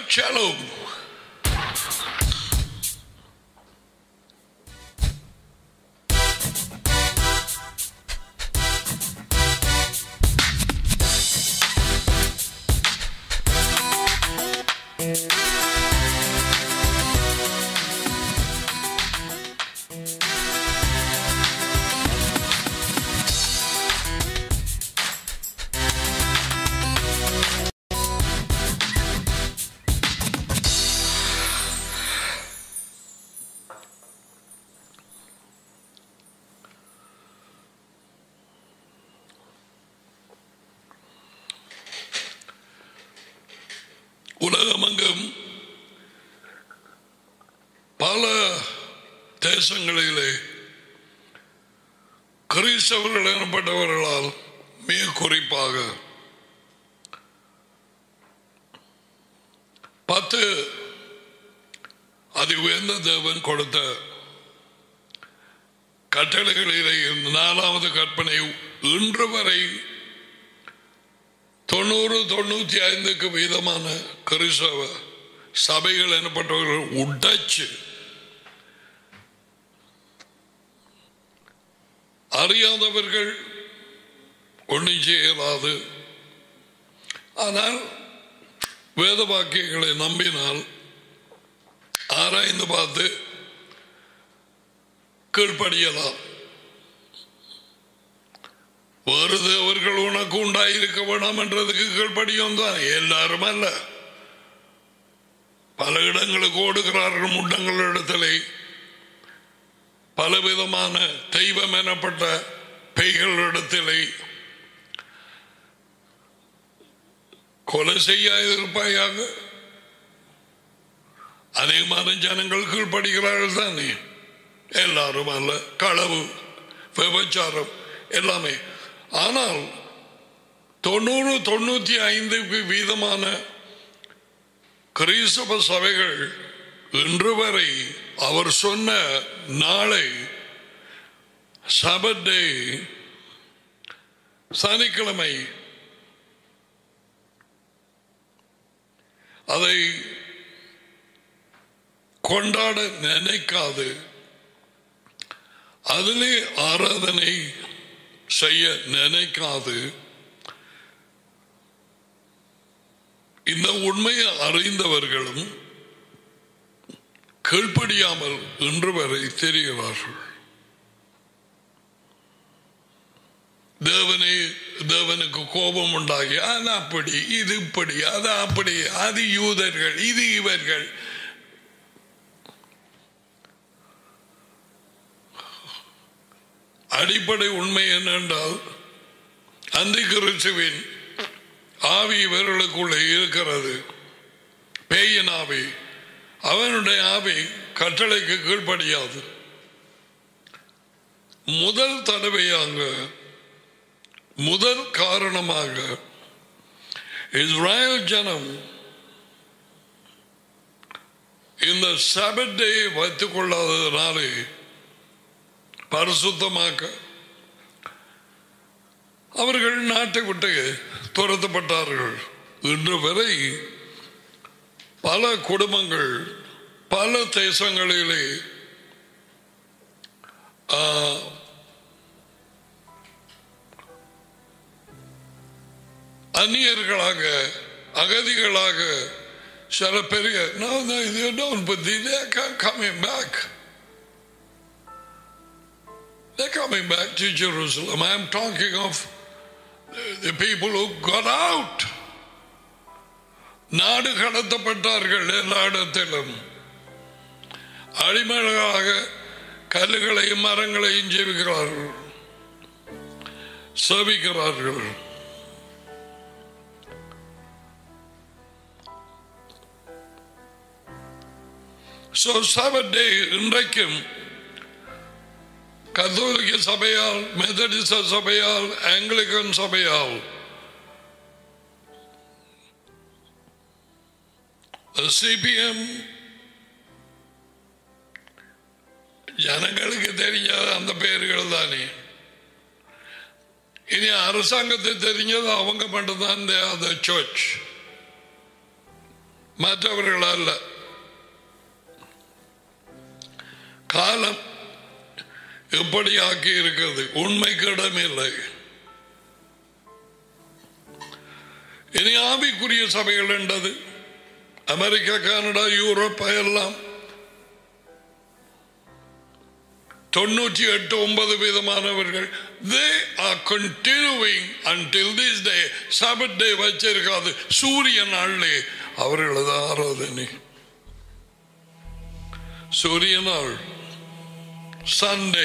Shalom. உலகமெங்கும் பல தேசங்களிலே கிறிஸ்தவர்கள் எனப்பட்டவர்களால் மிக குறிப்பாக பத்து அதி உயர்ந்த தேவன் கொடுத்த கட்டளைகளிலே இந்த நாலாவது கற்பனை இன்று வரை தொண்ணூறு தொண்ணூத்தி ஐந்துக்கு வீதமான கிறிஸ்தவ சபைகள் எனப்பட்டவர்கள் உடைச்சு அறியாதவர்கள் ஒன்றும் செய்யலாது ஆனால் வேத வாக்கியங்களை நம்பினால் ஆராய்ந்து பார்த்து கீழ்ப்படியலாம் வேறு தேவர்கள் உனக்கு உண்டாயிருக்க வேணாம் என்றதுக்கு கீழ்ப்படியும் தான் எல்லாரும் அல்ல பல இடங்களுக்கு ஓடுகிறார்கள் முண்டங்களிடத்திலே பலவிதமான தெய்வம் எனப்பட்ட பெய்களிடத்திலே கொலை செய்யாதிருப்பாயாக அதிகமான ஜனங்கள் கீழ்ப்படுகிறார்கள் தானே எல்லாரும் அல்ல களவு விபச்சாரம் எல்லாமே ஆனால் தொண்ணூறு தொண்ணூத்தி ஐந்துக்கு வீதமான கிறிஸ்தவ சபைகள் இன்று வரை அவர் சொன்ன நாளை சபட்டே சனிக்கிழமை அதை கொண்டாட நினைக்காது அதிலே ஆராதனை செய்ய நினைக்காது இந்த உண்மையை அறிந்தவர்களும் கீழ்ப்படியாமல் இன்று வரை தெரிகிறார்கள் தேவனே தேவனுக்கு கோபம் உண்டாகி அது அப்படி இது இப்படி அது அப்படி அது யூதர்கள் இது இவர்கள் அடிப்படை உண்மை என்னென்றால் அந்த கிறிஸ்துவின் ஆவி இவர்களுக்குள்ளே இருக்கிறது பேயின் ஆவி அவனுடைய ஆவி கட்டளைக்கு கீழ்ப்படியாது முதல் தடவையாக முதல் காரணமாக இஸ்ராயல் ஜனம் இந்த சபட்டை வைத்துக் கொள்ளாததினாலே பரிசுத்தமாக்க அவர்கள் நாட்டை விட்டு துரத்தப்பட்டார்கள் இன்று வரை பல குடும்பங்கள் பல தேசங்களிலே ஆ, அந்நியர்களாக அகதிகளாக சில பெரிய no, no, they don't, but they, they're coming back. They're coming back to Jerusalem. I'm talking of the people who got out. நாடு கடத்தப்பட்டார்கள் எல்லா இடத்திலும் அடிமழகாக கல்லுகளையும் மரங்களையும் ஜெபிக்கிறார்கள் சேவிக்கிறார்கள் So Saturday இன்றைக்கும் கத்தோலிக்க சபையால் மெத்தடிச சபையால் ஆங்கிலிக்கன் சபையால் சிபிஎம் ஜனங்களுக்கு தெரியாத அந்த பெயர்கள் தானே இனி அரசாங்கத்தை தெரிஞ்சது அவங்க மட்டும்தான் அந்த சர்ச் மற்றவர்கள் அல்ல காலம் எப்படி ஆக்கி இருக்கிறது உண்மைக்கு இடமில்லை இனி ஆவிக்குரிய சபைகள் என்றது அமெரிக்கா கனடா யூரோப் எல்லாம் தொண்ணூற்றி எட்டு ஒன்பது வீதமானவர்கள் they are continuing until this day Sabbath day வச்சிருக்காது சூரிய நாள்லே அவர்களது ஆராதனை சூரிய நாள் சண்டே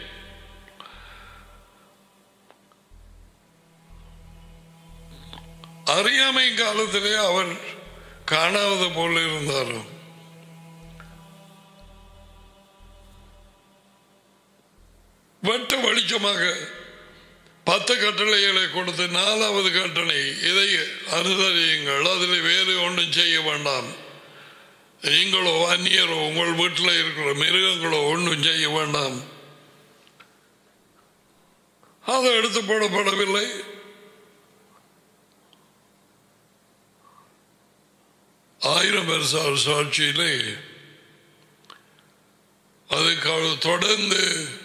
அறியாமை காலத்திலே அவர் காணாத போல இருந்தாலும் வெட்ட வெளிச்சமாக பத்து கட்டளைகளை கொடுத்து நாலாவது கட்டளை இதை அனுசரியுங்கள் அதில் வேறு ஒன்றும் செய்ய வேண்டாம் நீங்களோ அந்நியரோ உங்கள் வீட்டில் இருக்கிற மிருகங்களோ ஒன்றும் செய்ய வேண்டாம் அது எடுத்து போடப்படவில்லை ஆயிரம் வருஷ சாட்சியிலே அதுக்கு தொடர்ந்து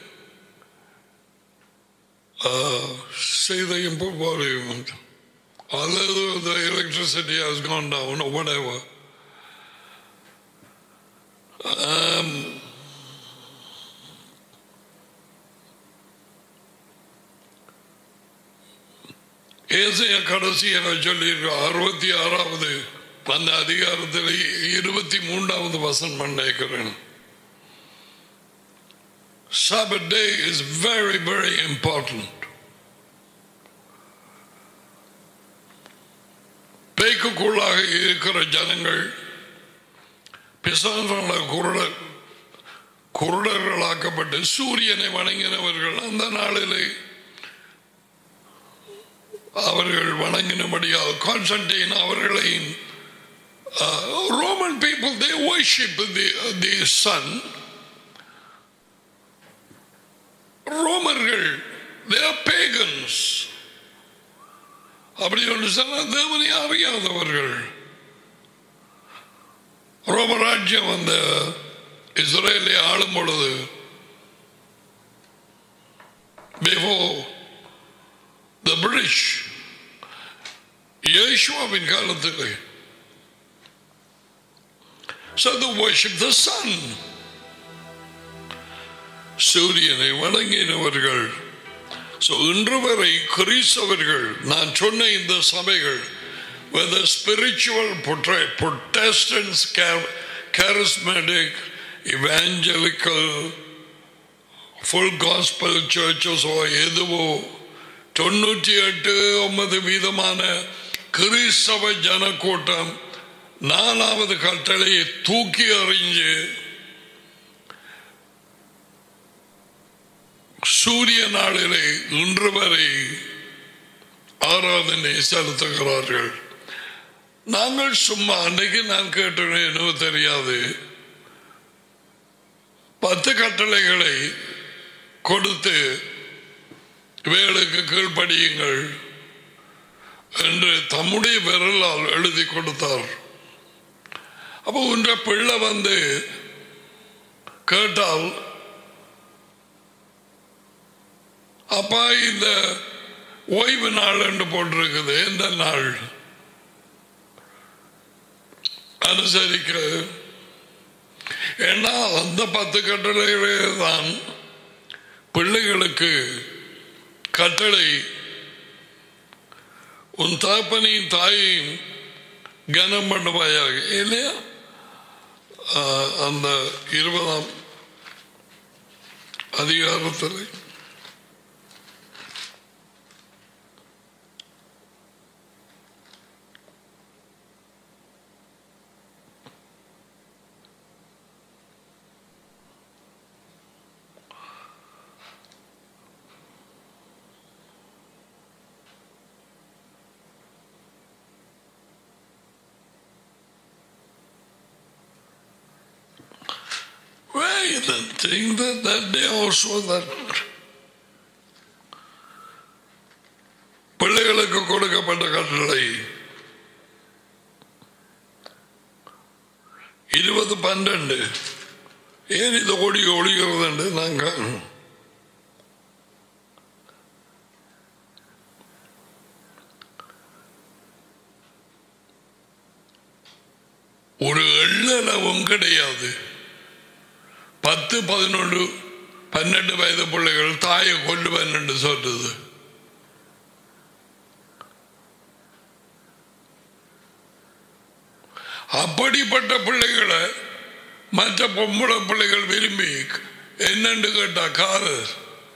செய்தையும் போலையும் அல்லது the electricity has gone down or whatever. Um, ஏசைய கடைசி என சொல்லியிருக்க அறுபத்தி ஆறாவது அந்த அதிகாரத்தில் இருபத்தி மூன்றாவது வசனம் பண்ணிக்கிறேன் Sabbath day is very, very important. பேய்க்குள்ளாக இருக்கிற ஜனங்கள் பிசாசான குருடர் குருடர்களாக்கப்பட்டு சூரியனை வணங்கினவர்கள் அந்த நாளிலே அவர்கள் வணங்கினபடியாக கான்ஸ்டன்டைன் அவர்களையும் Roman people they worship the the sun ரோமர்கள் they are pagans அப்படி ஒன்று சொன்னால் தேவனை அறியாதவர்கள் ரோமராஜ்யம் அந்த இஸ்ரேலை ஆளும் பொழுது before the British இயேசுவின் காலத்தில் So they worship the sun. சூரியனை வணங்கினவர்கள் So, இன்று வரை கிறிஸ்தவர்கள் நான் சொன்ன இந்த சபைகள் whether spiritual portray- Protestants, char- charismatic, evangelical, full gospel churches ஓ எதுவோ தொண்ணூற்றி எட்டு ஒன்பது வீதமான கிறிஸ்தவ ஜனக்கூட்டம் நாலாவது கட்டளையை தூக்கி அறிஞ்சு சூரிய நாளிலே இன்று வரை ஆராதனை செலுத்துகிறார்கள் நாங்கள் சும்மா அன்னைக்கு நான் கேட்டேன் என்னவோ தெரியாது பத்து கட்டளைகளை கொடுத்து வேலுக்கு கீழ்ப்படியுங்கள் என்று தம்முடைய விரலால் எழுதி கொடுத்தார் அப்போ உன்ற பிள்ளை வந்து கேட்டால் அப்பா இந்த ஓய்வு நாள் என்று போட்டிருக்குது எந்த நாள் அனுசரிக்க ஏன்னா அந்த பத்து கட்டளைகளே தான் பிள்ளைகளுக்கு கட்டளை உன் தாப்பனையும் தாயையும் கனம் பண்ணுவாயாக இல்லையா ஆஹ், அந்த இருபதாம் அதிகாரத்தில் Well, the thing that, that they also that பிள்ளைகளுக்கு கொடுக்கப்பட்ட கட்டளை பன்னெண்டு ஏன் இது ஓடி ஒழிகிறது நாங்கள் ஒரு எள்ளளவும் கிடையாது பத்து பதினொன்று பன்னெண்டு வயது பிள்ளைகள் தாயை கொண்டு பன்னெண்டு சொல்றது அப்படிப்பட்ட பிள்ளைகளை மற்ற பொம்பளை பிள்ளைகள் விரும்பி என்னன்னு கேட்டா காதல்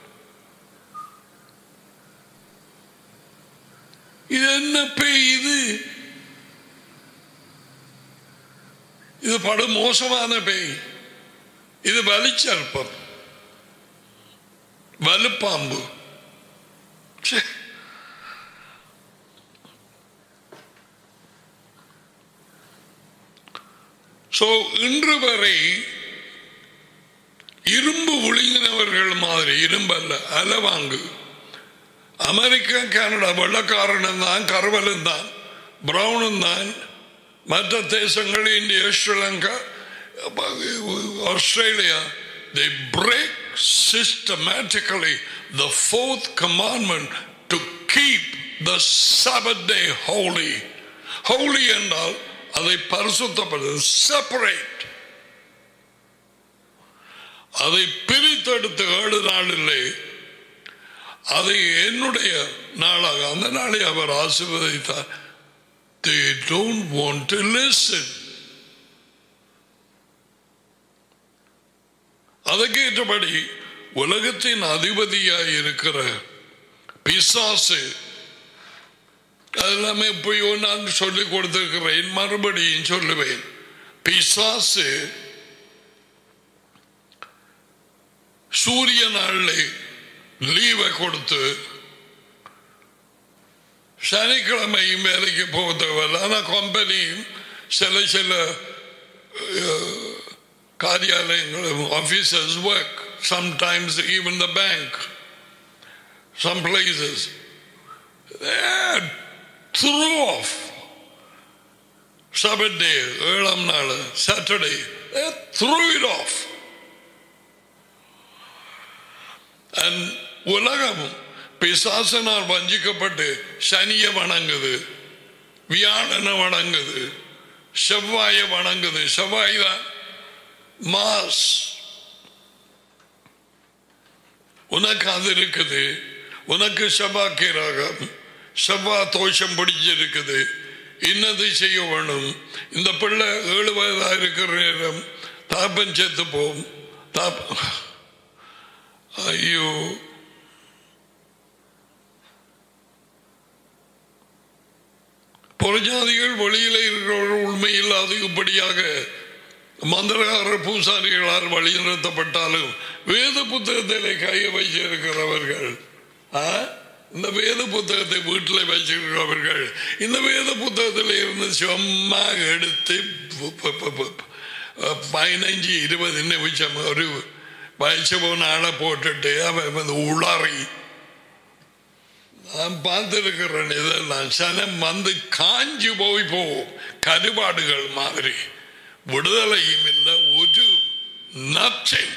இது என்ன பேய் இது இது படு மோசமான பேய் இது வலிச்சற்பம் வலுப்பாம்பு ச்சே. சோ இன்று வரை இரும்பு ஒழுங்கினவர்கள் மாதிரி இரும்பல்ல அலவாங்கு அமெரிக்கா கனடா வெள்ளக்காரனும் தான் கருவலும் தான் பிரவுனும் தான் மற்ற தேசங்கள் India Sri Lanka Australia they break systematically the fourth commandment to keep the Sabbath day holy. Holy என்றால் அதை பரிசுத்தப்படுது செப்பரேட் அதை பிரித்தெடுத்து ஏழு நாளிலே அதை என்னுடைய நாளாக அந்த நாளை அவர் ஆசீர்வதித்தார் they don't want to listen அதற்கேற்றபடி உலகத்தின் அதிபதியாய் இருக்கிற பிசாசு அதெல்லாமே எப்பயோ நான் சொல்லிக் கொடுத்திருக்கிறேன் மறுபடியும் சொல்லுவேன் பிசாசு சூரிய நாளில் லீவை கொடுத்து சனிக்கிழமையும் வேலைக்கு போக தேவையில்ல ஆனால் கம்பெனியும் சில சில அஹ், காரியாலயங்களும் officers work sometimes even the bank some places they threw off Sabbath day, ஏழாம் நாள் Saturday, they threw it off. And உலகமும் பிசாசனால் வஞ்சிக்கப்பட்டு சனிய வணங்குது வியாழனை வணங்குது செவ்வாய வணங்குது செவ்வாய் தான் மாஸ் உனக்கு அது இருக்குது உனக்கு செவ்வாய்க்கு ராகம் செவ்வாய் தோஷம் பிடிச்சிருக்குது இன்னது செய்ய வேணும் இந்த பிள்ளை ஏழு வயதா இருக்கிற நேரம் தாப்பன் செத்து போம் தாப் ஐயோ புறஜாதிகள் வெளியில இருக்கிறவர்கள் உண்மையில் அதிகப்படியாக மந்திரகார பூசாரிகளால் வழிநிறுத்தப்பட்டாலும் வேத புத்தகத்திலே கையை வச்சிருக்கிறவர்கள் ஆ? இந்த வேத புத்தகத்தை வீட்டில் வச்சிருக்கிறவர்கள் இந்த வேத புத்தகத்தில் இருந்து சும்மா எடுத்து பு- பு- பு- பு- பதினஞ்சு இருபது நிமிஷம் ஒரு வயசு போன ஆளை போட்டுட்டு அவன் வந்து உளறி நான் பார்த்திருக்கிறேன் இதெல்லாம் சனம் வந்து காஞ்சி போய் போகும் கருபாடுகள் மாதிரி விடுதலையும் இல்லை ஒரு நச்சை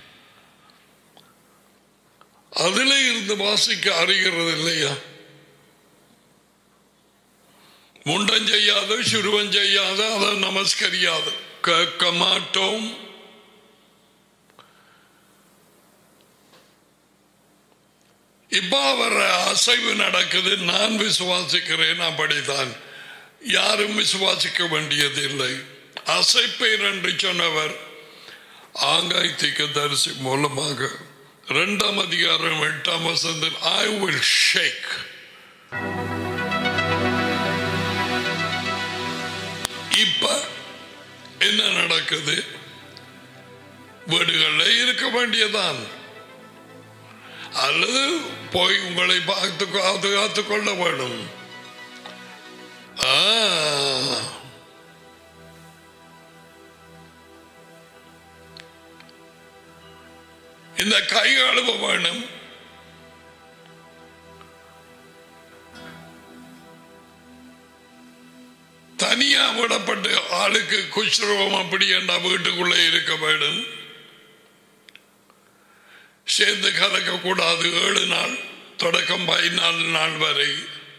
அதுல இருந்து வாசிக்க அறிகிறது இல்லையா முண்டம் செய்யாத சிறுவன் செய்யாத அதை நமஸ்கரியாத கேட்க மாட்டோம் இப்ப அவர் அசைவு நடக்குது நான் விசுவாசிக்கிறேன் அப்படித்தான் யாரும் விசுவாசிக்க வேண்டியதில்லை அசைப்பேன் என்று சொன்னவர் ஆங்காய் தீக்க தரிசி மூலமாக இரண்டாம் அதிகாரம் எட்டாம் வசந்தத்தில் ஐ வில் ஷேக் இப்ப என்ன நடக்குது வீடுகளில் இருக்க வேண்டியதான் அல்லது போய் உங்களை பார்த்து காத்து காத்து கொள்ள வேணும் ஆ. இந்த கை கழுவ வேணும் தனியா விடப்பட்டு ஆளுக்கு குஷ்ரோகம் அப்படி என்றா வீட்டுக்குள்ளே இருக்க வேண்டும் சேர்ந்து கலக்க கூடாது ஏழு நாள் தொடக்கம் பதினாலு நாள் வரை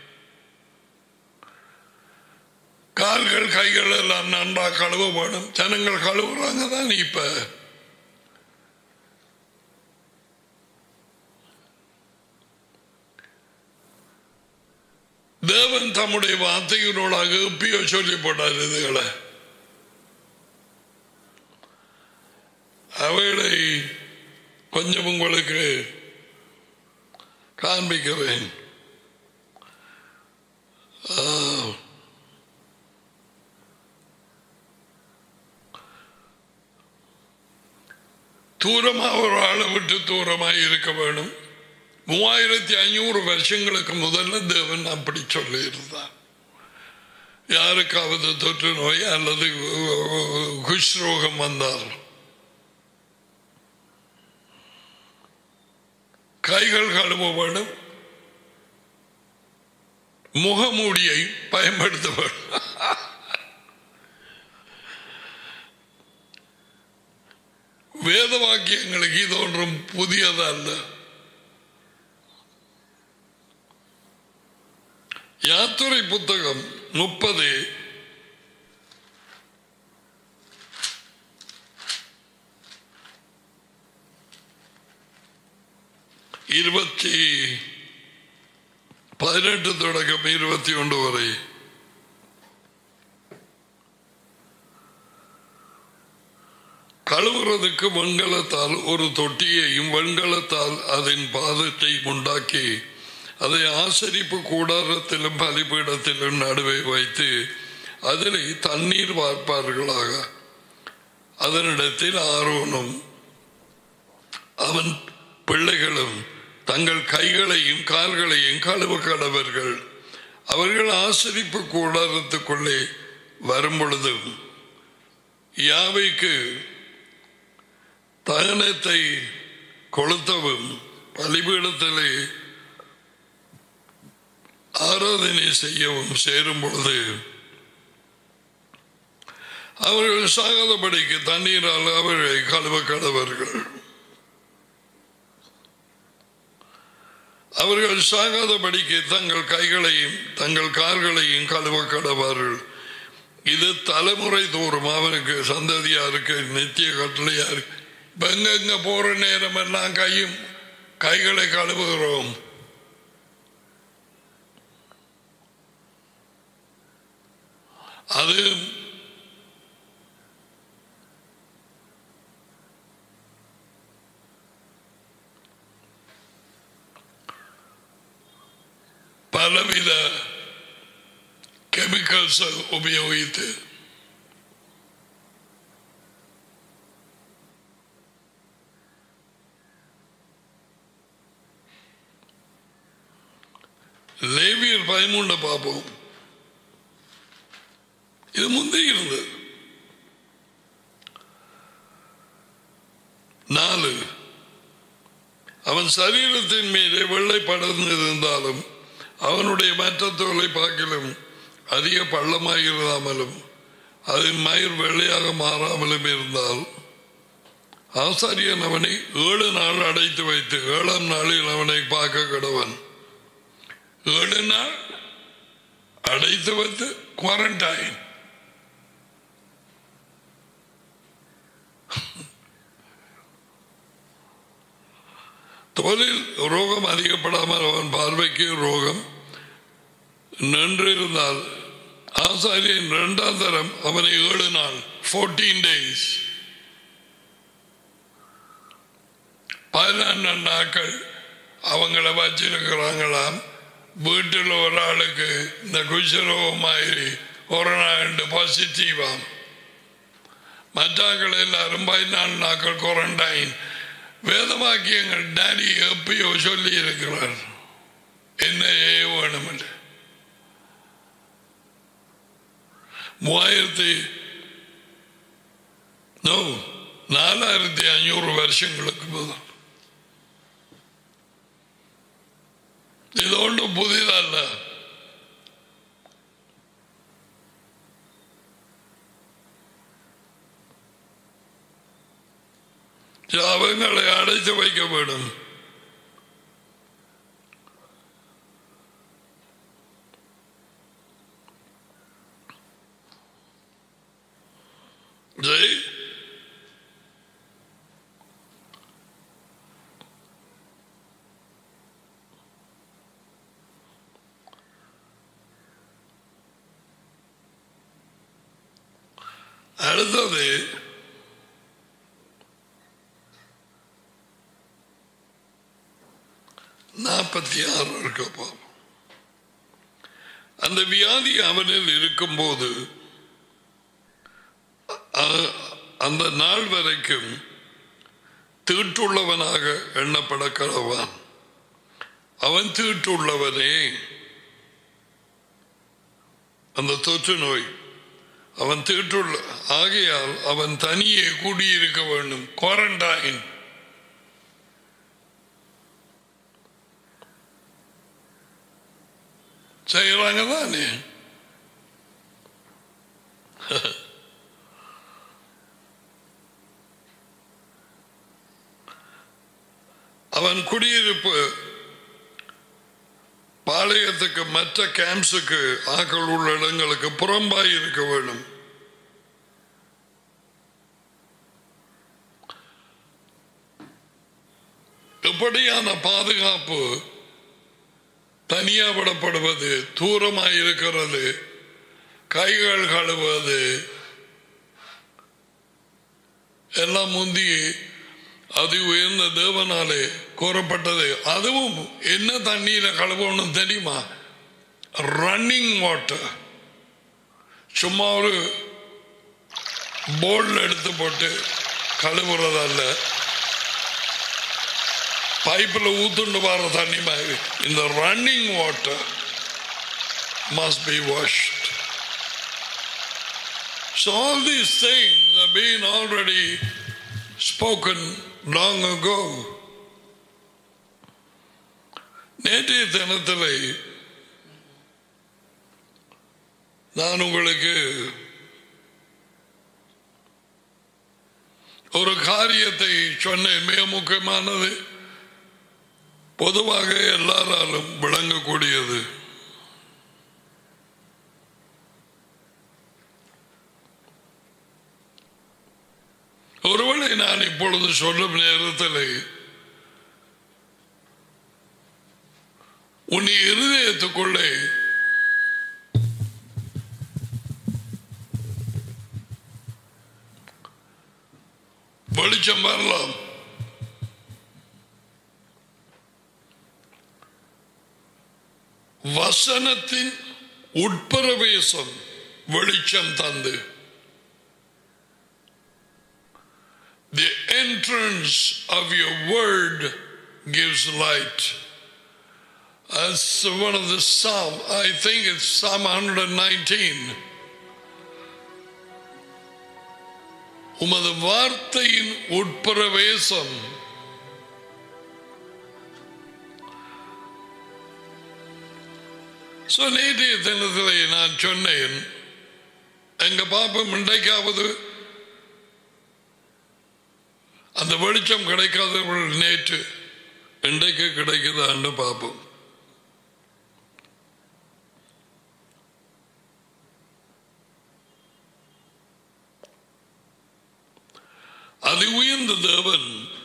கால்கள் கைகள் எல்லாம் நன்றா கழுவ வேணும் ஜனங்கள் கழுவுறாங்க தான் இப்ப தேவன் தம்முடைய வார்த்தையினோடாக எப்பயோ சொல்லி போட்டார் இதுகளை அவைகளை கொஞ்சம் உங்களுக்கு காண்பிக்கிறேன் ஆ. தூரமா ஒரு ஆளை விட்டு தூரமாக இருக்க வேணும் மூவாயிரத்தி ஐநூறு வருஷங்களுக்கு முதல்ல தேவன் அப்படி சொல்லி இருந்தார் யாருக்காவது தொற்று நோய் அல்லது குஷ்ரோகம் வந்தார் கைகள் கழுவ வேண்டும் முகமூடியை பயன்படுத்த வேண்டும் வேத வாக்கியங்களுக்கு இது ஒன்றும் புதியதல்ல யாத்திரை புத்தகம் முப்பது இருபத்தி பதினெட்டு தொடக்கம் இருபத்தி ஒன்று வரை கழுவுறதுக்கு வெண்கலத்தால் ஒரு தொட்டியையும் வெண்கலத்தால் அதன் பாதத்தை உண்டாக்கி அதை ஆசரிப்பு கூடாரத்திலும் பலிபீடத்திலும் நடுவே வைத்து அதில் தண்ணீர் வார்ப்பார்களாக அதனிடத்தில் ஆரோனும் அவன் பிள்ளைகளும் தங்கள் கைகளையும் கால்களையும் கழுவ கடவர்கள் அவர்கள் ஆசரிப்பு கூடாரத்துக்குள்ளே வரும் பொழுது யாவைக்கு தகனத்தை கொளுத்தவும் பலிபீடத்திலே ஆராதனை செய்யவும் சேரும் பொழுது அவர்கள் சாகாதபடிக்கு தண்ணீரால் அவர்களை கழுவ கடவர்கள் அவர்கள் சாகாதபடிக்கு தங்கள் கைகளையும் தங்கள் கால்களையும் கழுவ கடவார்கள் இது தலைமுறை தோறும் அவனுக்கு சந்ததியாருக்கு நித்திய கட்டளையா இருக்கு இப்ப எங்க போற நேரம் எல்லாம் கையும் கைகளை கழுவுகிறோம் அது பலவித கெமிக்கல்ஸ் உபயோகித்து லேவியர் பதிமூண்ட பார்ப்போம் இது முந்தைய இருந்தது நாலு அவன் சரீரத்தின் மீது வெள்ளை படர்ந்திருந்தாலும் அவனுடைய மற்ற தோலை பார்க்கலும் அதிக பள்ளமாயிருந்தாமலும் அதன் மயிர் வெள்ளையாக மாறாமலும் இருந்தால் ஆசாரியன் அவனை ஏழு நாள் அடைத்து வைத்து ஏழாம் நாளில் அவனை பார்க்க கடவன் ஏழு நாள் அடைத்து வைத்து குவாரண்டைன் தோலில் ரோகம் அதிகப்படாமல் அவன் பார்வைக்கு ரோகம் நின்றிருந்தால் ஆசாரியன் இரண்டாம் தரம் அவனை ஏழு நாள் ஃபோர்டீன் டேஸ் பதினெண்டு நாட்கள் அவங்கள வச்சிருக்கிறாங்களாம் வீட்டில் ஒரு ஆளுக்கு இந்த குஷரோகம் மாதிரி ஒரு நாள் பாசிட்டிவாம் மற்றாக்கள் எல்லாரும் பதினாலு நாட்கள் குவாரண்டைன் வேதவாக்கியங்கள் டாடி எப்பயோ சொல்லி இருக்கிறார் என்ன வேணும் என்று மூவாயிரத்தி நோ நாலாயிரத்தி ஐநூறு வருஷங்களுக்கு முதல் இது ஒன்றும் புதிதல்ல ஜாபங்களை அடைத்து வைக்க வேண்டும் ஜெய் அடுத்தது நாற்பத்தி ஆறு இருக்க பார்ப்போம் அந்த வியாதி அவனில் இருக்கும்போது அ- அந்த நாள் வரைக்கும் தீட்டுள்ளவனாக எண்ணப்பட கடவான் அவன் தீட்டுள்ளவனே அந்த தொற்று நோய் அவன் தீட்டுள்ள ஆகையால் அவன் தனியே கூடியிருக்க வேண்டும் குவாரண்டைன் செய்யறாங்க தானே அவன் குடியிருப்பு பாளையத்துக்கு மற்ற கேம்ப்ஸுக்கு ஆக்கள் உள்ள இடங்களுக்கு புறம்பாய் இருக்க வேண்டும் எப்படியான பாதுகாப்பு தனியா விடப்படுவது தூரமாய் இருக்கிறது கைகள் கழுவது எல்லாம் முந்தி அது உயர்ந்த தேவனாலே கூறப்பட்டது அதுவும் என்ன தண்ணீர கழுவணும் தெரியுமா ரன்னிங் வாட்டர் சும்மா ஒரு போல்ல எடுத்து போட்டு கழுவுறதல்ல பைப்பில் ஊத்துண்டு வர தண்ணி மாதிரி இந்த running water must be washed. So all these things have been already spoken long ago. நேற்றைய தினத்தில் நான் உங்களுக்கு ஒரு காரியத்தை சொன்னேன் மிக முக்கியமானது பொதுவாக எல்லாராலும் விளங்கக்கூடியது ஒருவேளை நான் இப்பொழுது சொல்லும் நேரத்தில் உன் இருதயத்துக்குள்ளே வெளிச்சம் வரலாம் வசனத்தின் உட்பிரவேசம் வெளிச்சம் தந்து The entrance of your word gives light. That's one of the Psalm. I think it's Psalm 119. உமது வார்த்தையின் உட்பிரவேசம் So, நேற்றைய தினத்திலே நான் சொன்னேன் எங்க பாப்பம் இன்றைக்காவது அந்த வெளிச்சம் கிடைக்காதவர்கள் நேற்று இன்றைக்கு கிடைக்குதான்னு பார்ப்போம் அது உயர்ந்த தேவன்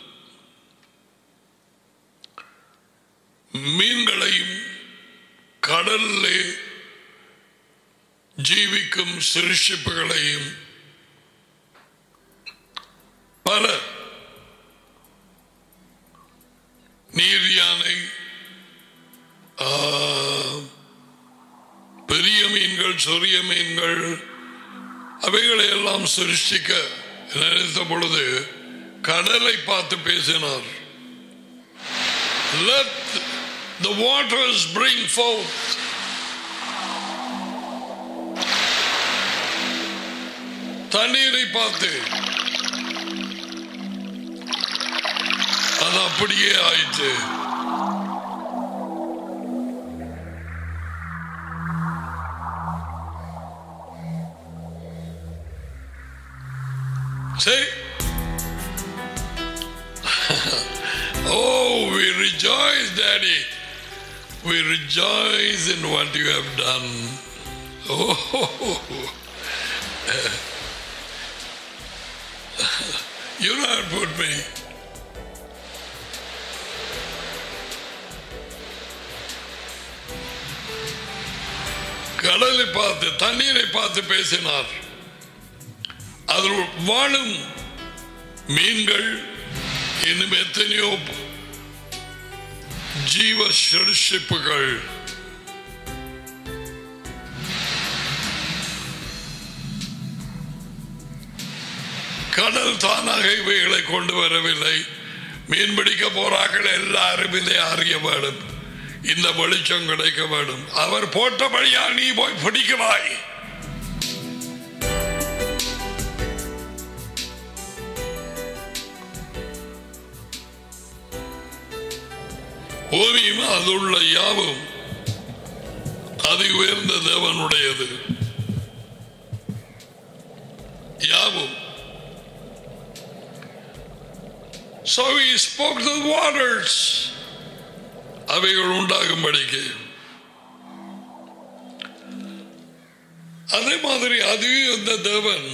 மீன்களையும் கடலிலே ஜீவிக்கும் சிருஷிப்புகளையும் பல நீர் யானை ஆ, பெரிய மீன்கள் சொரிய மீன்கள் அவைகளை எல்லாம் சிருஷ்டிக்க நினைத்த பொழுது கடலை பார்த்து பேசினார் Let the waters bring forth தண்ணீரை பார்த்து அது அப்படியே ஆயிற்று சரி Oh, we rejoice, Daddy. We rejoice in what you have done. Oh, you not put me. கடலை பார்த்து தண்ணீரை பார்த்து பேசினார் அதில் வாழும் மீன்கள் இன்னும் எத்தனையோ ஜீவ சிருஷிப்புகள் கடல் தானாக இவைகளை கொண்டு வரவில்லை மீன் பிடிக்க போறார்கள் எல்லாரும் இதை அறிய வேண்டும் இந்த வெளிச்சம் கிடைக்க வேண்டும் அவர் போட்டபடியா நீ போய் பிடிக்கிறாய் பூமியும் அதுள்ள யாவும் அதி உயர்ந்த தேவனுடையது யாவும் So he spoke to the waters. அவைகள் உண்டாகும்படிக்கு அதே மாதிரி அதுவே அந்த தேவன்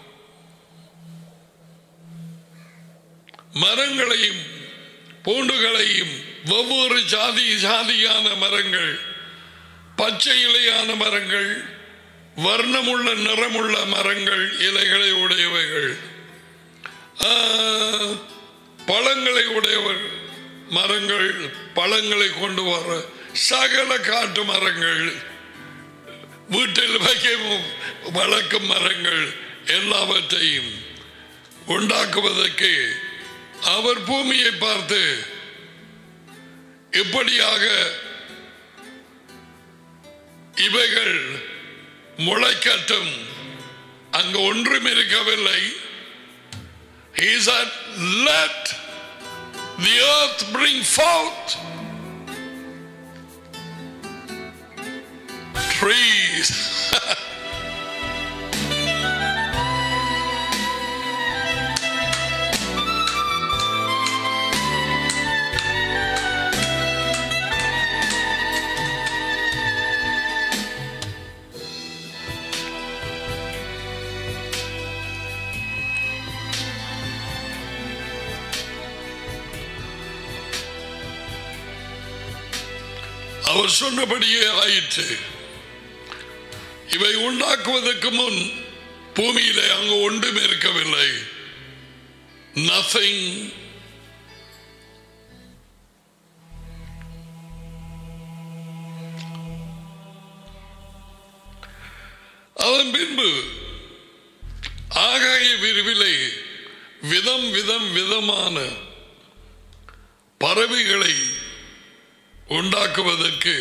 மரங்களையும் பூண்டுகளையும் ஒவ்வொரு ஜாதி ஜாதியான மரங்கள் பச்சை இலையான மரங்கள் வர்ணமுள்ள நிறமுள்ள மரங்கள் இலைகளை உடையவைகள் ஆ, பழங்களை உடையவர் மரங்கள் பழங்களை கொண்டு வர சகல காட்டு மரங்கள் வீட்டில் வைக்கவும் வளர்க்கும் மரங்கள் எல்லாவற்றையும் உண்டாக்குவதற்கு அவர் பூமியை பார்த்து இப்படியாக இவைகள் முளைக்கட்டும் அங்கு ஒன்றும் இருக்கவில்லை He said, let the earth bring forth trees. அவர் சொன்னபடியே ஆயிற்று இவை உண்டாக்குவதற்கு முன் பூமியிலே அங்கு ஒன்றும் இருக்கவில்லை நத்திங் அதன் பின்பு ஆகாய விரிவிலை விதம் விதம் விதமான பறவைகளை உண்டாக்குவதற்கு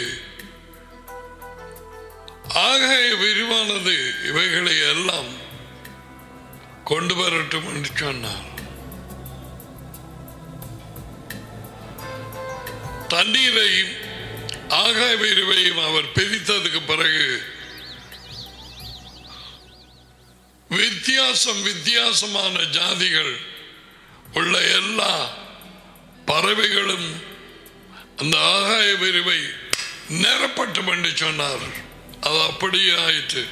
ஆகாய விரிவானது இவைகளை எல்லாம் கொண்டு வரட்டும் என்று சொன்னார் தண்ணீரையும் ஆகாய விரிவையும் அவர் பிரித்ததுக்கு பிறகு வித்தியாசம் வித்தியாசமான ஜாதிகள் உள்ள எல்லா பறவைகளும் அந்த ஆகாய விரிவை நிரப்பட்டும் என்று சொன்னார் அது அப்படியே ஆயிற்று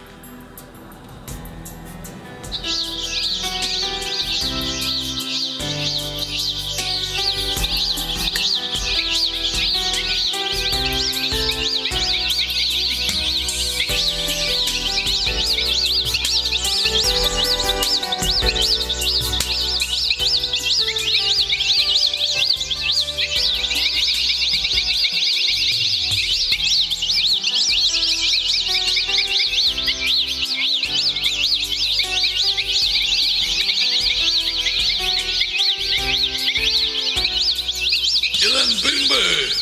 இதன் பின்பு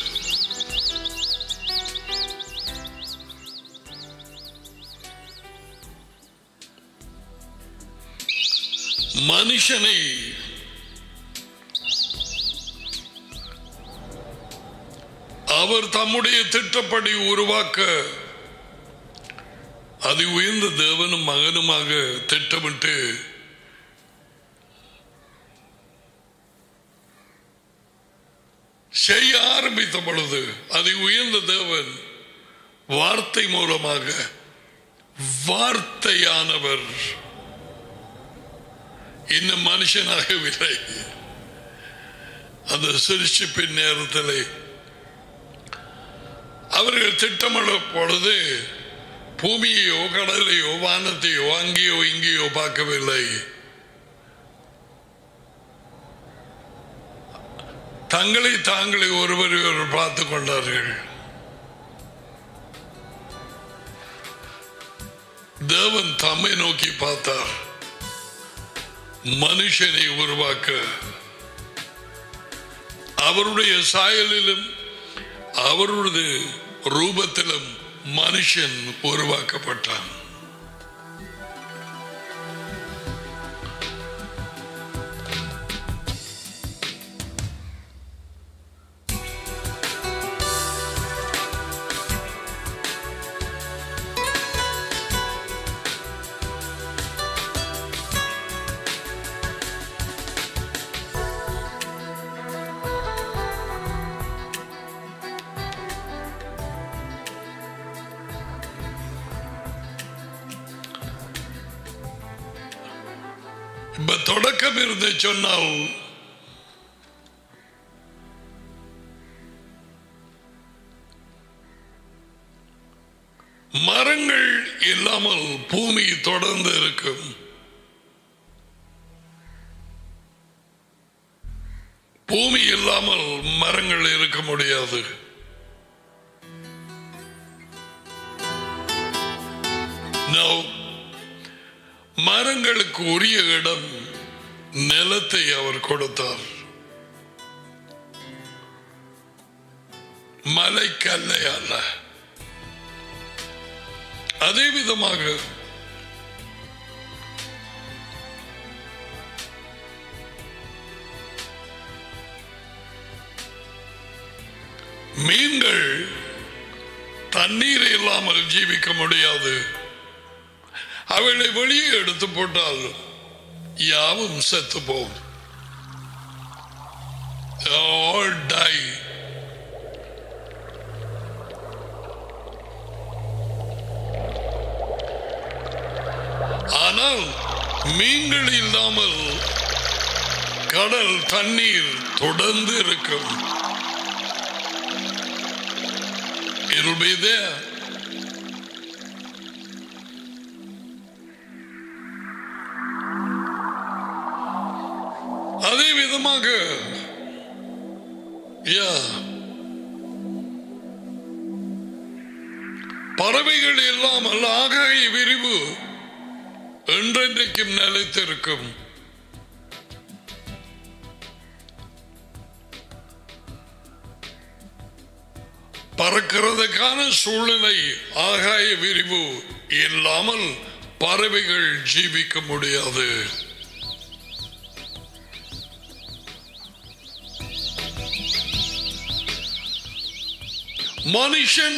மனுஷனை அவர் தம்முடைய திட்டப்படி உருவாக்க அது உயர்ந்த தேவனும் மகனுமாக திட்டமிட்டு செய்ய ஆரம்பித்த பொழுது அதை உயர்ந்த தேவன் வார்த்தை மூலமாக வார்த்தையானவர் இன்னும் மனுஷனாகவில்லை அந்த சிருஷ்டிப்பின் நேரத்தில் அவர்கள் திட்டமிட பொழுது பூமியையோ கடலையோ வானத்தையோ அங்கேயோ இங்கேயோ பார்க்கவில்லை தங்களை தாங்களை ஒருவரை ஒருவர் பார்த்து கொண்டார்கள் தேவன் தம்மை நோக்கி பார்த்தார் மனுஷனை உருவாக்க அவருடைய சாயலிலும் அவருடைய ரூபத்திலும் மனுஷன் உருவாக்கப்பட்டான் இப்ப தொடக்கம் இருந்து சொன்னால் மரங்கள் இல்லாமல் பூமி தொடர்ந்து இருக்கும் பூமி இல்லாமல் மரங்கள் இருக்க முடியாது No. மரங்களுக்கு உரிய இடம் நிலத்தை அவர் கொடுத்தார் மலைக்கல்லை அல்ல அதே விதமாக மீன்கள் தண்ணீர் இல்லாமல் ஜீவிக்க முடியாது அவளை வெளியே எடுத்து போட்டால் யாவும் செத்து போகும் all die ஆனால் மீன்கள் இல்லாமல் கடல் தண்ணீர் தொடர்ந்து இருக்கும் It'll be there. அதே விதமாக Yeah. பறவைகள் இல்லாமல் ஆகாய விரிவு என்றென்றைக்கும் நிலைத்திருக்கும் பறக்கிறதுக்கான சூழ்நிலை ஆகாய விரிவு இல்லாமல் பறவைகள் ஜீவிக்க முடியாது மனுஷன்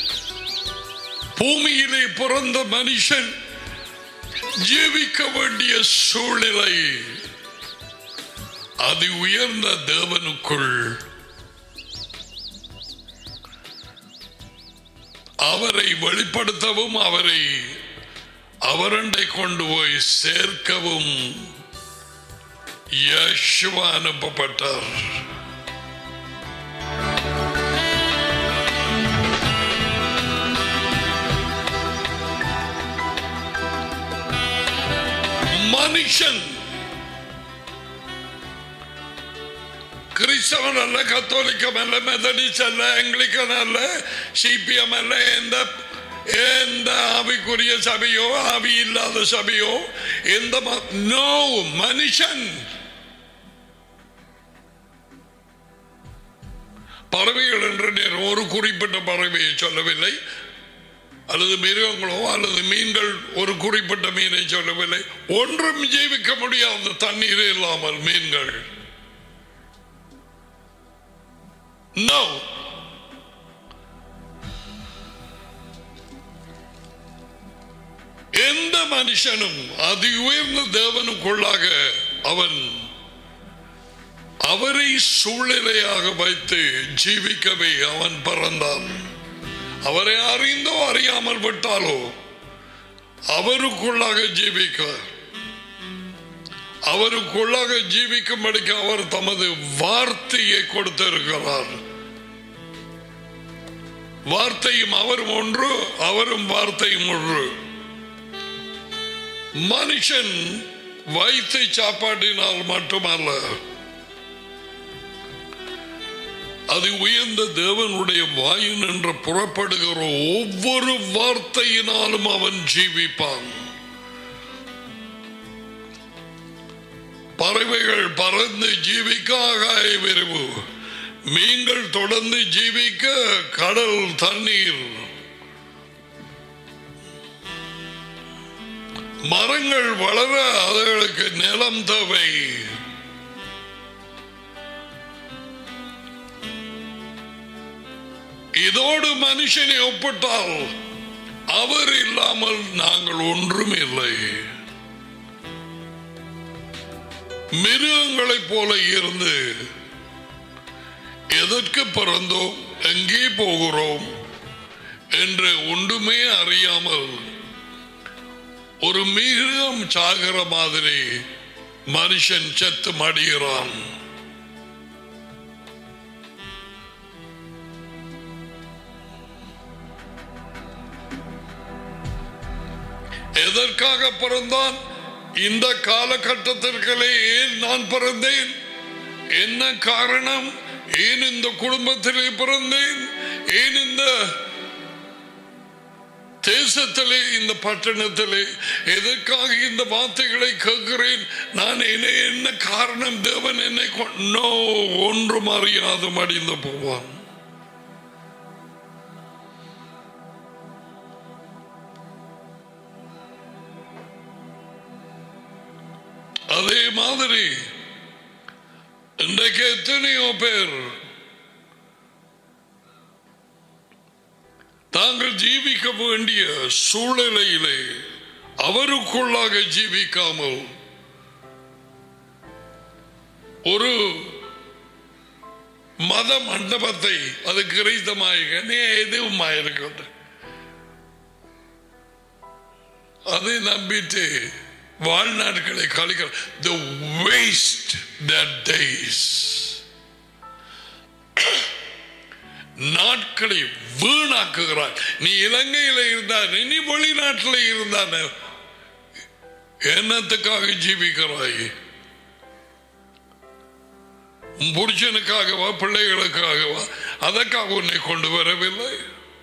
பூமியிலே பிறந்த மனுஷன் ஜீவிக்க வேண்டிய சூழ்நிலை அது உயர்ந்த தேவனுக்குள் அவரை வெளிப்படுத்தவும் அவரை அவரண்டை கொண்டு போய் சேர்க்கவும் யேசுவா அனுப்பப்பட்டார் மனுஷன் கிறிஸ்தவன் அல்ல கத்தோலிக்கம் அல்ல மெதடிஸ் அல்ல ஆங்கிலிக்கன் அல்ல சிபிஎம் அல்ல எந்த எந்த ஆவிக்குரிய சபையோ ஆவி இல்லாத சபையோ எந்த நோ மனுஷன் பறவைகள் என்று நான் ஒரு குறிப்பிட்ட பறவையை சொல்லவில்லை அல்லது மிருகங்களோ அல்லது மீன்கள் ஒரு குறிப்பிட்ட மீனை சொல்லவில்லை ஒன்றும் ஜீவிக்க முடியாத தண்ணீர் இல்லாமல் மீன்கள் No. எந்த மனுஷனும் அதி உயர்ந்த தேவனுக்குள்ளாக அவன் அவரை சூழ்நிலையாக வைத்து ஜீவிக்கவே அவன் பிறந்தான் அவரை அறிந்தோ அறியாமல் விட்டாலோ அவருக்குள்ளாக ஜீவிக்க அவருக்குள்ளாக ஜீவிக்கும்படிக்கு அவர் தமது வார்த்தையை கொடுத்திருக்கிறார் வார்த்தையும் அவரும் ஒன்று அவரும் வார்த்தையும் ஒன்று மனுஷன் வைத்து சாப்பாட்டினால் மட்டுமல்ல அது உயர்ந்த தேவனுடைய வாயு நின்று புறப்படுகிற ஒவ்வொரு வார்த்தையினாலும் அவன் ஜீவிப்பான் பறவைகள் பறந்து ஜீவிக்க ஆகாய விரிவு மீன்கள் தொடர்ந்து ஜீவிக்க கடல் தண்ணீர் மரங்கள் வளர அதுகளுக்கு நிலம் தேவை இதோடு மனுஷனை ஒப்பிட்டால் அவர் இல்லாமல் நாங்கள் ஒன்றும் இல்லை மிருகங்களைப் போல இருந்து எதற்கு பிறந்தோம் எங்கே போகிறோம் என்று ஒன்றுமே அறியாமல் ஒரு மிருகம் சாகிற மாதிரி மனுஷன் செத்து மடிகிறான் எதற்காக பிறந்தான் இந்த காலகட்டத்திற்களே ஏன் நான் பிறந்தேன் என்ன காரணம் ஏன் இந்த குடும்பத்திலே பிறந்தேன் ஏன் இந்த தேசத்திலே இந்த பட்டணத்திலே எதற்காக இந்த வார்த்தைகளை கேட்கிறேன் நான் என்ன என்ன காரணம் தேவன் என்னை நோ ஒன்றும் அறியாது மடிந்து போவான் அதே மாதிரி இன்றைக்கு எத்தனையோ பேர் தாங்கள் ஜீவிக்க வேண்டிய சூழ்நிலையிலே அவருக்குள்ளாக ஜீவிக்காமல் ஒரு மத மண்டபத்தை அது கிரைத்தமாக எதுவும் இருக்கட்டும் அதை நம்பிட்டு வாழ்நாட்களை கழிக்கிற the waste their days நாட்களை வீணாக்குகிறார் நீ இலங்கையில இருந்தான் நீ வெளிநாட்டில் இருந்தான என்னத்துக்காக ஜீவிக்கிறாய் உன் புருஷனுக்காகவா பிள்ளைகளுக்காகவா அதற்காக உன்னை கொண்டு வரவில்லை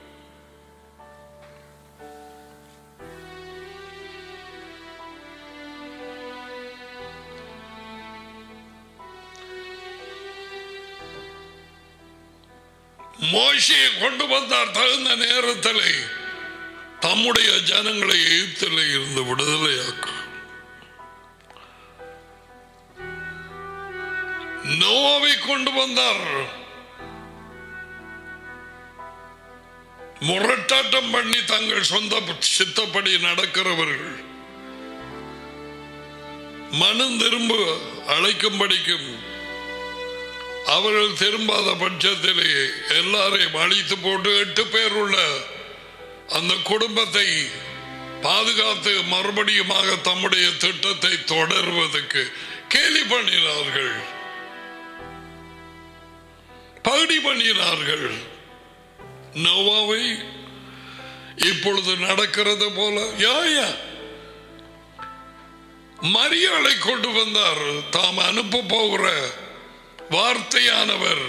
மோசையை கொண்டு வந்தார் தகுந்த நேரத்தில் தம்முடைய ஜனங்களை எகிப்தில் இருந்து விடுதலையாக்கும் நோவை கொண்டு வந்தார் முரட்டாட்டம் பண்ணி தங்கள் சொந்த சித்தப்படி நடக்கிறவர்கள் மனம் திரும்ப அழைக்கும்படிக்கும் அவர்கள் திரும்பாத பட்சத்திலே எல்லாரையும் அழித்து போட்டு எட்டு பேர் உள்ள அந்த குடும்பத்தை பாதுகாத்து மறுபடியுமாக தம்முடைய திட்டத்தை தொடர்வதற்கு கேலி பண்ணினார்கள் பகுடி பண்ணினார்கள் நோவாவை இப்பொழுது நடக்கிறது போல யாயா மரியாதை கொண்டு வந்தார் தாம் அனுப்ப போகிற வார்த்தையானவர்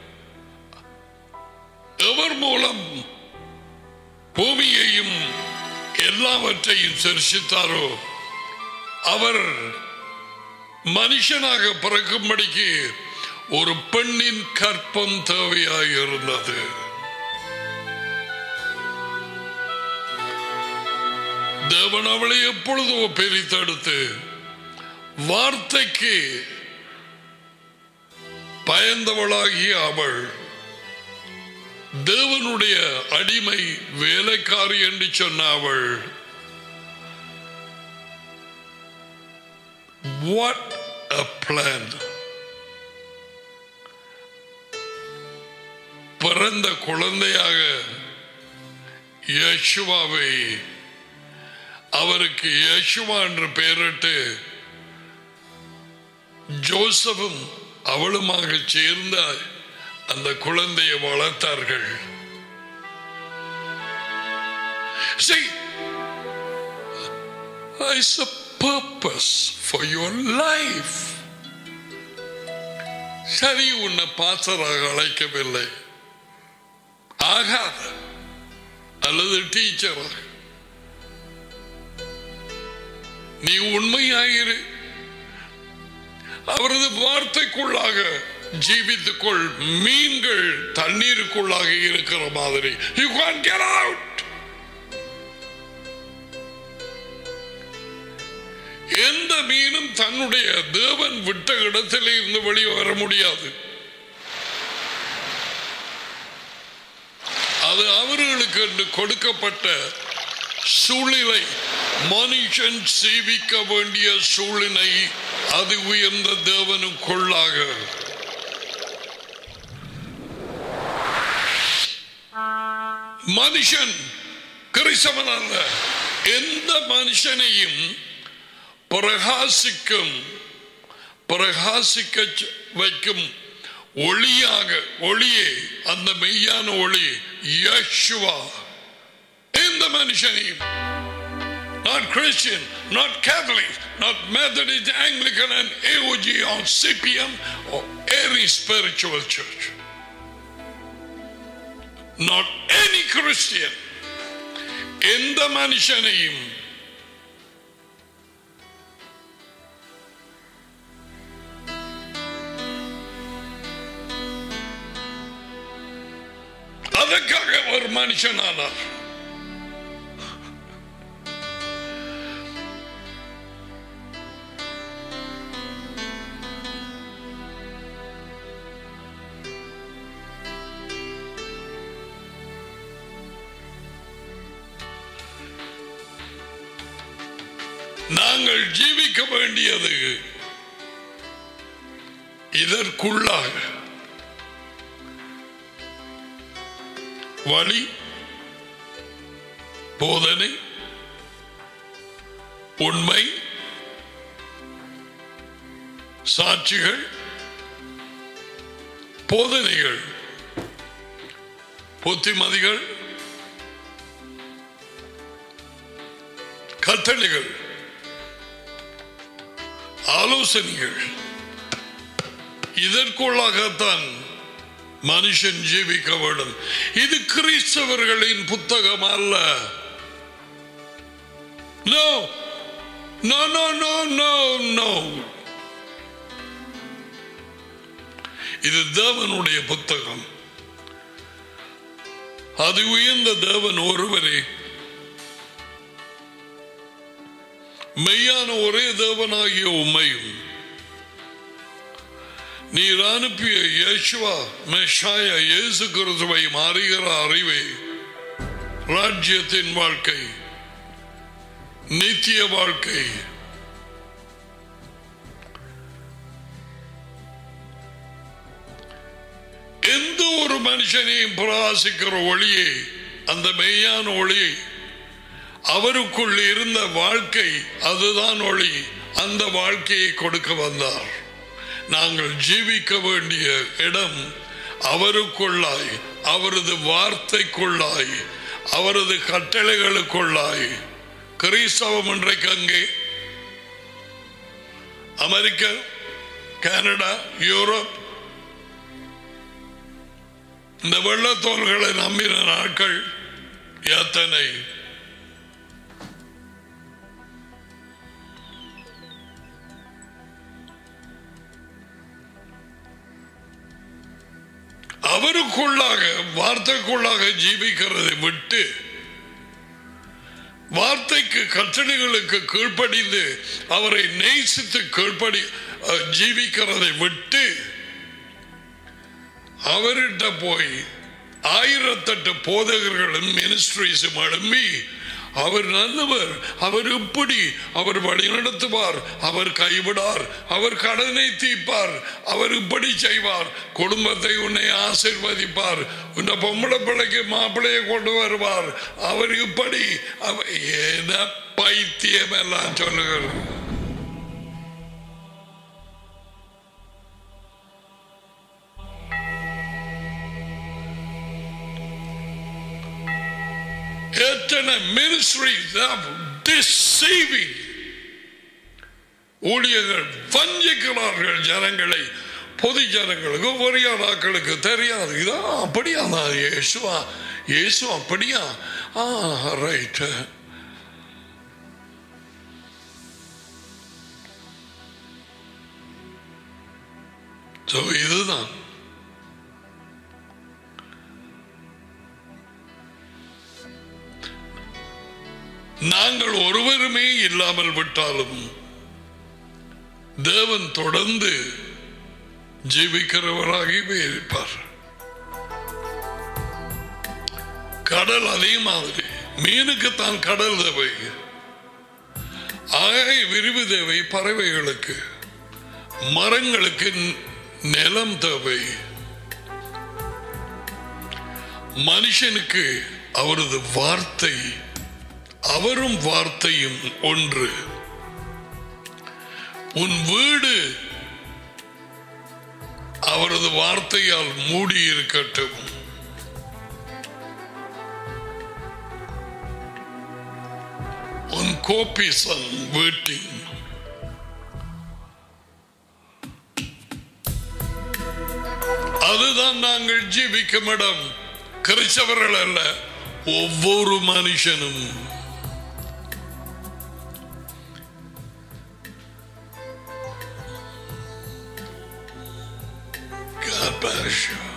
எவர் மூலம் பூமியையும் எல்லாவற்றையும் சரிசித்தாரோ அவர் மனுஷனாக பிறக்கும்படிக்கு ஒரு பெண்ணின் கற்பம் தேவையாக இருந்தது தேவன் அவளை எப்பொழுதோ பிரித்தெடுத்து வார்த்தைக்கு பயந்தவளாகிய அவள் தேவனுடைய அடிமை வேலைக்காரி என்று சொன்ன அவள் வாட் அ பிளான் பிறந்த குழந்தையாக யேசுவாவை அவருக்கு யேசுவா என்று பெயரிட்டு ஜோசப்பும் அவளுமாக சேர்ந்த அந்த குழந்தையை வளர்த்தார்கள் See, there's a purpose for your life. சரி உன்னை பாசராக அழைக்கவில்லை ஆகாத அல்லது டீச்சராக நீ உண்மையாயிரு அவரது வார்த்தைக்குள்ளாக ஜீவித்துக் கொள் மீன்கள் தண்ணீருக்குள்ளாக இருக்கிற மாதிரி யூ கான் கெட் அவுட் எந்த மீனும் தன்னுடைய தேவன் விட்ட இடத்திலே இருந்து வெளியே வர முடியாது அது அவர்களுக்கு என்று கொடுக்கப்பட்ட சூழ்நிலை மனுஷன் சேவிக்க வேண்டிய சூழ்நிலை அது உயர்ந்த தேவனுக்குள்ளாக மனுஷன் கிறிஸ்தவன் அல்ல எந்த மனுஷனையும் பிரகாசிக்கும் பிரகாசிக்க வைக்கும் ஒளியாக ஒளியே அந்த மெய்யான ஒளி யேசுவா எந்த மனுஷனையும் not Christian, not Catholic, not Methodist, Anglican, and AOG or CPM or any spiritual church. Not any Christian. எந்த மனுஷனையும் அதற்காக ஒரு மனுஷன் ஆனார் நாங்கள் ஜீவிக்க வேண்டியது இதற்குள்ளாக வழி போதனை உண்மை சாட்சிகள் போதனைகள் புத்திமதிகள் கட்டளைகள் ஆலோசனைகள் இதற்குள்ளாகத்தான் மனுஷன் ஜீவிக்க வேண்டும் இது கிறிஸ்தவர்களின் புத்தகம் அல்ல no no no no no no இது தேவனுடைய புத்தகம் அது உயர்ந்த தேவன் ஒருவரே மெய்யான ஒரே தேவனாகிய உண்மையும் நீர் அனுப்பிய யேசுவா மெஷாய இயேசு கிறிஸ்துவை அறிகிற அறிவை ராஜ்யத்தின் வாழ்க்கை நித்திய வாழ்க்கை எந்த ஒரு மனுஷனையும் பிரகாசிக்கிற ஒளியை அந்த மெய்யான ஒளி அவருக்குள் இருந்த வாழ்க்கை அதுதான் ஒளி அந்த வாழ்க்கையை கொடுக்க வந்தார் நாங்கள் ஜீவிக்க வேண்டிய இடம் அவருக்குள்ளாய் அவரது வார்த்தைக்குள்ளாய் அவரது கட்டளைகளுக்குள்ளாய் கிறிஸ்தவம் இன்றைக்கு அங்கே அமெரிக்கா கனடா யூரோப் இந்த வெள்ளத்தோள்களை நம்பின நாட்கள் எத்தனை அவருக்குள்ளாக வார்த்தைக்குள்ளாக ஜீவிக்கிறதை விட்டு வார்த்தைக்கு கட்டளைகளுக்கு கீழ்ப்படிந்து அவரை நேசித்து கீழ்ப்படி அஹ், ஜீவிக்கிறதை விட்டு அவர்கிட்ட போய் ஆயிரத்தெட்டு போதகர்களும் மினிஸ்ட்ரிஸும் எழும்பி அவர் நல்லவர் அவர் இப்படி அவர் வழிநடத்துவார் அவர் கைவிடார் அவர் கடனை தீர்ப்பார் அவர் இப்படி செய்வார் குடும்பத்தை உன்னை ஆசிர்வதிப்பார் உன்னை பொம்பளை பிள்ளைக்கு மாப்பிள்ளையை கொண்டு வருவார் அவர் இப்படி அவ- ஏன பைத்தியம் எல்லாம் சொல்லுகிறது எத்தனை மினிஸ்ட்ரிஸ் டிசீவிங் ஊழியர்கள் வஞ்சிக்கிறார்கள் ஜனங்களை பொது ஜனங்களுக்கு பொறியாளாக்களுக்கு தெரியாது இதான் அப்படியா நான் இயேசுவா இயேசு அப்படியா ஆ ரைட்டு ஸோ இதுதான் நாங்கள் ஒருவருமே இல்லாமல் விட்டாலும் தேவன் தொடர்ந்து ஜீவிக்கிறவராகவே இருப்பார் கடல் அதே மாதிரி மீனுக்கு தான் கடல் தேவை ஆகை விரிவு தேவை பறவைகளுக்கு மரங்களுக்கு ந- நிலம் தேவை மனுஷனுக்கு அவரது வார்த்தை அவரும் வார்த்தையும் ஒன்று உன் வீடு அவரது வார்த்தையால் மூடி இருக்கட்டும் உன் கோபிசன் வீட்டின் அதுதான் நாங்கள் ஜீவிக்கும் இடம் கிறிஸ்தவர்கள் அல்ல ஒவ்வொரு மனுஷனும் God bless you.